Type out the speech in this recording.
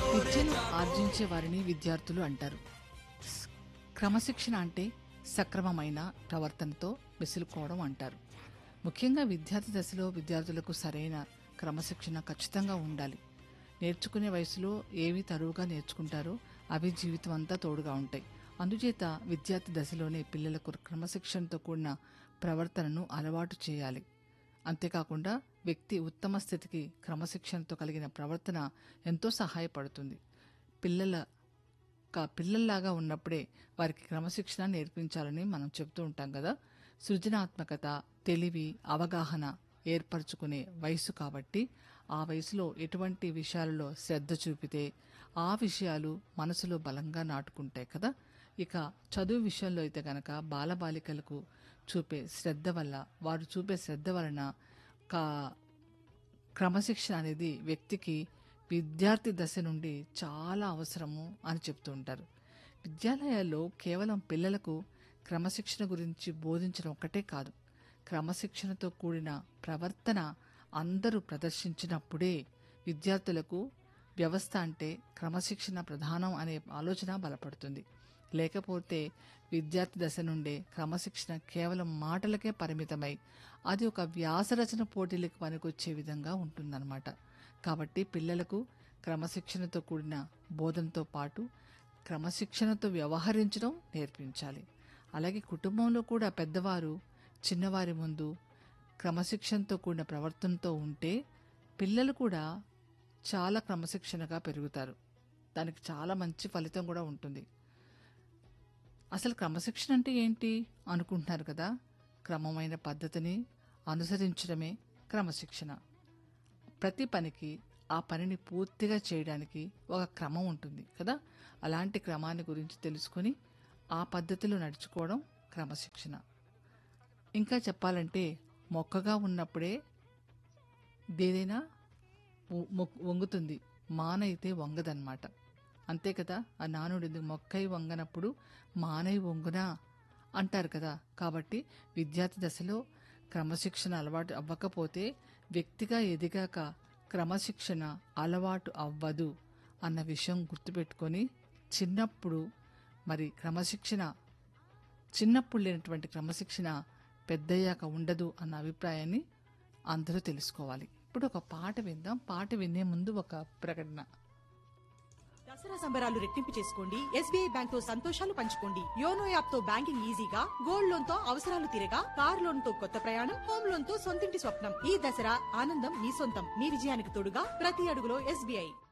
విద్యను ఆర్జించే వారిని విద్యార్థులు అంటారు స్- క్రమశిక్షణ అంటే సక్రమమైన ప్రవర్తనతో మెసులుకోవడం అంటారు ముఖ్యంగా విద్యార్థి దశలో విద్యార్థులకు సరైన క్రమశిక్షణ ఖచ్చితంగా ఉండాలి నేర్చుకునే వయసులో ఏవి తరువుగా నేర్చుకుంటారో అవి జీవితం అంతా తోడుగా ఉంటాయి అందుచేత విద్యార్థి దశలోనే పిల్లలకు క్రమశిక్షణతో కూడిన ప్రవర్తనను అలవాటు చేయాలి అంతేకాకుండా వ్యక్తి ఉత్తమ స్థితికి క్రమశిక్షణతో కలిగిన ప్రవర్తన ఎంతో సహాయపడుతుంది పిల్లల కా- పిల్లల్లాగా ఉన్నప్పుడే వారికి క్రమశిక్షణ నేర్పించాలని మనం చెప్తూ ఉంటాం కదా సృజనాత్మకత తెలివి అవగాహన ఏర్పరచుకునే వయసు కాబట్టి ఆ వయసులో ఎటువంటి విషయాలలో శ్రద్ధ చూపితే ఆ విషయాలు మనసులో బలంగా నాటుకుంటాయి కదా ఇక చదువు విషయంలో అయితే గనక బాలబాలికలకు చూపే శ్రద్ధ వల్ల వారు చూపే శ్రద్ధ వలన కా క్రమశిక్షణ అనేది వ్యక్తికి విద్యార్థి దశ నుండి చాలా అవసరము అని చెప్తూ ఉంటారు విద్యాలయాల్లో కేవలం పిల్లలకు క్రమశిక్షణ గురించి బోధించడం ఒక్కటే కాదు క్రమశిక్షణతో కూడిన ప్రవర్తన అందరూ ప్రదర్శించినప్పుడే విద్యార్థులకు వ్యవస్థ అంటే క్రమశిక్షణ ప్రధానం అనే ఆలోచన బలపడుతుంది లేకపోతే విద్యార్థి దశ నుండే క్రమశిక్షణ కేవలం మాటలకే పరిమితమై అది ఒక వ్యాసరచన పోటీలకు పనికొచ్చే విధంగా ఉంటుందన్నమాట కాబట్టి పిల్లలకు క్రమశిక్షణతో కూడిన బోధనతో పాటు క్రమశిక్షణతో వ్యవహరించడం నేర్పించాలి అలాగే కుటుంబంలో కూడా పెద్దవారు చిన్నవారి ముందు క్రమశిక్షణతో కూడిన ప్రవర్తనతో ఉంటే పిల్లలు కూడా చాలా క్రమశిక్షణగా పెరుగుతారు దానికి చాలా మంచి ఫలితం కూడా ఉంటుంది అసలు క్రమశిక్షణ అంటే ఏంటి అనుకుంటున్నారు కదా క్రమమైన పద్ధతిని అనుసరించడమే క్రమశిక్షణ ప్రతి పనికి ఆ పనిని పూర్తిగా చేయడానికి ఒక క్రమం ఉంటుంది కదా అలాంటి క్రమాన్ని గురించి తెలుసుకొని ఆ పద్ధతిలో నడుచుకోవడం క్రమశిక్షణ ఇంకా చెప్పాలంటే మొక్కగా ఉన్నప్పుడే దేదైనా వ- మొ- వంగుతుంది మానైతే వంగదన్నమాట అంతే కదా ఆ నానుడి మొక్కై వంగనప్పుడు మానై వంగునా అంటారు కదా కాబట్టి విద్యార్థి దశలో క్రమశిక్షణ అలవాటు అవ్వకపోతే వ్యక్తిగా ఎదిగాక క్రమశిక్షణ అలవాటు అవ్వదు అన్న విషయం గుర్తుపెట్టుకొని చిన్నప్పుడు మరి క్రమశిక్షణ చిన్నప్పుడు లేనటువంటి క్రమశిక్షణ పెద్దయ్యాక ఉండదు అన్న అభిప్రాయాన్ని అందరూ తెలుసుకోవాలి ఇప్పుడు ఒక పాట విందాం పాట వినే ముందు ఒక ప్రకటన దసరా సంబరాలు రెట్టింపు చేసుకోండి ఎస్బీఐ బ్యాంక్ తో సంతోషాలు పంచుకోండి యోనో యాప్ తో బ్యాంకింగ్ ఈజీగా గోల్డ్ లోన్ తో అవసరాలు తీరగా కార్ లోన్ తో కొత్త ప్రయాణం హోమ్ లోన్ తో సొంతింటి స్వప్నం ఈ దసరా ఆనందం మీ సొంతం మీ విజయానికి తోడుగా ప్రతి అడుగులో ఎస్బీఐ